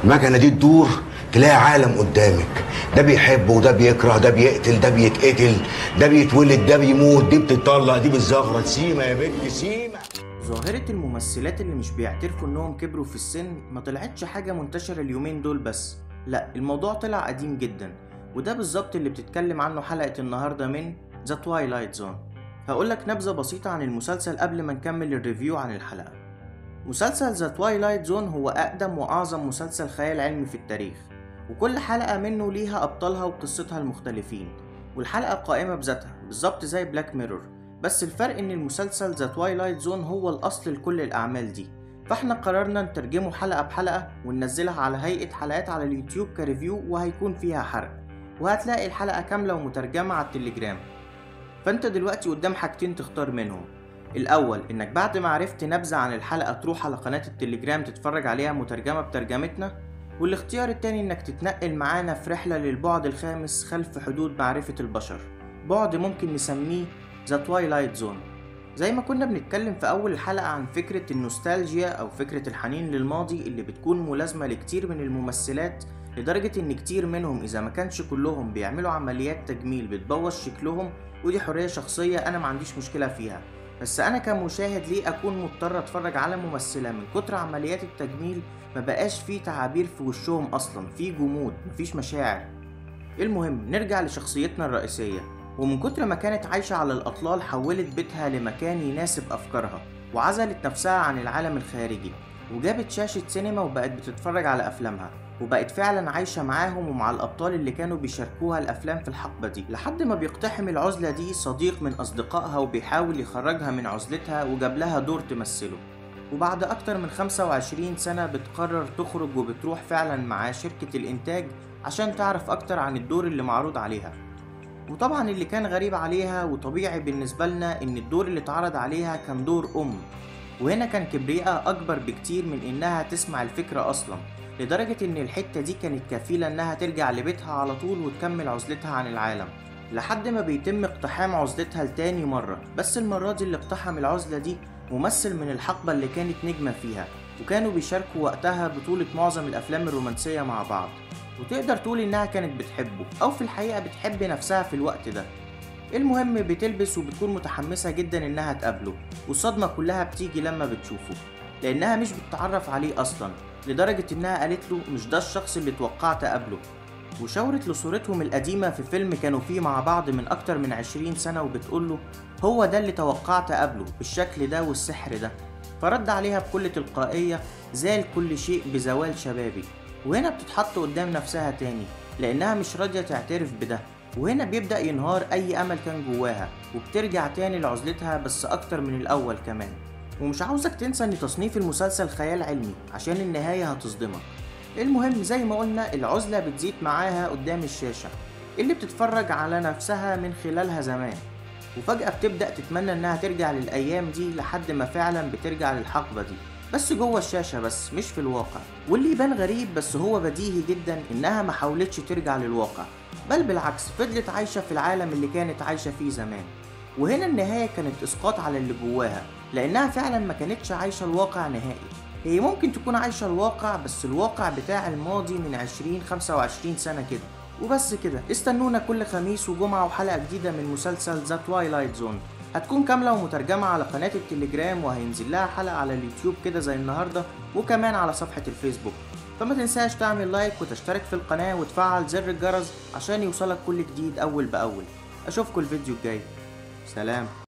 المكنه دي تدور تلاقي عالم قدامك ده بيحب وده بيكره ده بيقتل ده بيتقتل ده بيتولد ده بيموت دي بتطلق دي بتزغرط سيما يا بنت سيما ظاهرة الممثلات اللي مش بيعترفوا انهم كبروا في السن ما طلعتش حاجة منتشرة اليومين دول بس لا الموضوع طلع قديم جدا وده بالظبط اللي بتتكلم عنه حلقة النهاردة من ذا توايلايت زون هقولك نبذة بسيطة عن المسلسل قبل ما نكمل الريفيو عن الحلقة مسلسل ذا توايلايت زون هو أقدم وأعظم مسلسل خيال علمي في التاريخ وكل حلقة منه ليها أبطالها وقصتها المختلفين والحلقة قائمة بذاتها بالظبط زي بلاك ميرور بس الفرق ان المسلسل ذا توايلايت زون هو الاصل لكل الاعمال دي فاحنا قررنا نترجمه حلقة بحلقة وننزلها على هيئة حلقات على اليوتيوب كريفيو وهيكون فيها حرق وهتلاقي الحلقة كاملة ومترجمة على التليجرام فانت دلوقتي قدام حاجتين تختار منهم الاول انك بعد ما عرفت نبذة عن الحلقة تروح على قناة التليجرام تتفرج عليها مترجمة بترجمتنا والاختيار التاني انك تتنقل معانا في رحلة للبعد الخامس خلف حدود معرفة البشر بعد ممكن نسميه ذا توايلايت زون زي ما كنا بنتكلم في أول الحلقة عن فكرة النوستالجيا أو فكرة الحنين للماضي اللي بتكون ملازمة لكتير من الممثلات لدرجة إن كتير منهم إذا ما كانش كلهم بيعملوا عمليات تجميل بتبوظ شكلهم ودي حرية شخصية أنا ما عنديش مشكلة فيها بس أنا كمشاهد ليه أكون مضطر أتفرج على ممثلة من كتر عمليات التجميل ما بقاش فيه تعابير في وشهم أصلا في جمود مفيش مشاعر المهم نرجع لشخصيتنا الرئيسية ومن كتر ما كانت عايشة على الأطلال حولت بيتها لمكان يناسب أفكارها وعزلت نفسها عن العالم الخارجي وجابت شاشة سينما وبقت بتتفرج على أفلامها وبقت فعلا عايشة معاهم ومع الأبطال اللي كانوا بيشاركوها الأفلام في الحقبة دي لحد ما بيقتحم العزلة دي صديق من أصدقائها وبيحاول يخرجها من عزلتها وجاب لها دور تمثله وبعد أكتر من 25 سنة بتقرر تخرج وبتروح فعلا مع شركة الإنتاج عشان تعرف أكتر عن الدور اللي معروض عليها وطبعا اللي كان غريب عليها وطبيعي بالنسبة لنا إن الدور اللي اتعرض عليها كان دور أم وهنا كان كبريائها أكبر بكتير من إنها تسمع الفكرة أصلا لدرجة إن الحتة دي كانت كفيلة إنها ترجع لبيتها على طول وتكمل عزلتها عن العالم لحد ما بيتم اقتحام عزلتها لتاني مرة بس المرة دي اللي اقتحم العزلة دي ممثل من الحقبة اللي كانت نجمة فيها وكانوا بيشاركوا وقتها بطولة معظم الأفلام الرومانسية مع بعض وتقدر تقول إنها كانت بتحبه أو في الحقيقة بتحب نفسها في الوقت ده المهم بتلبس وبتكون متحمسة جدا إنها تقابله والصدمة كلها بتيجي لما بتشوفه لأنها مش بتتعرف عليه أصلا لدرجة إنها قالت له مش ده الشخص اللي توقعت أقابله وشاورت لصورتهم القديمة في فيلم كانوا فيه مع بعض من أكتر من عشرين سنة وبتقوله هو ده اللي توقعت أقابله بالشكل ده والسحر ده فرد عليها بكل تلقائية زال كل شيء بزوال شبابي وهنا بتتحط قدام نفسها تاني لأنها مش راضية تعترف بده وهنا بيبدأ ينهار أي أمل كان جواها وبترجع تاني لعزلتها بس أكتر من الأول كمان ومش عاوزك تنسى إن تصنيف المسلسل خيال علمي عشان النهاية هتصدمك المهم زي ما قلنا العزلة بتزيد معاها قدام الشاشة اللي بتتفرج على نفسها من خلالها زمان وفجأة بتبدأ تتمنى إنها ترجع للأيام دي لحد ما فعلا بترجع للحقبة دي بس جوه الشاشة بس مش في الواقع واللي يبان غريب بس هو بديهي جدا إنها ما حاولتش ترجع للواقع بل بالعكس فضلت عايشة في العالم اللي كانت عايشة فيه زمان وهنا النهاية كانت إسقاط على اللي جواها لأنها فعلا ما كانتش عايشة الواقع نهائي هي ممكن تكون عايشة الواقع بس الواقع بتاع الماضي من 20 25 سنة كده وبس كده استنونا كل خميس وجمعة وحلقة جديدة من مسلسل ذا توايلايت زون هتكون كاملة ومترجمة على قناة التليجرام وهينزل لها حلقة على اليوتيوب كده زي النهاردة وكمان على صفحة الفيسبوك فما تنساش تعمل لايك وتشترك في القناة وتفعل زر الجرس عشان يوصلك كل جديد أول بأول أشوفكوا الفيديو الجاي سلام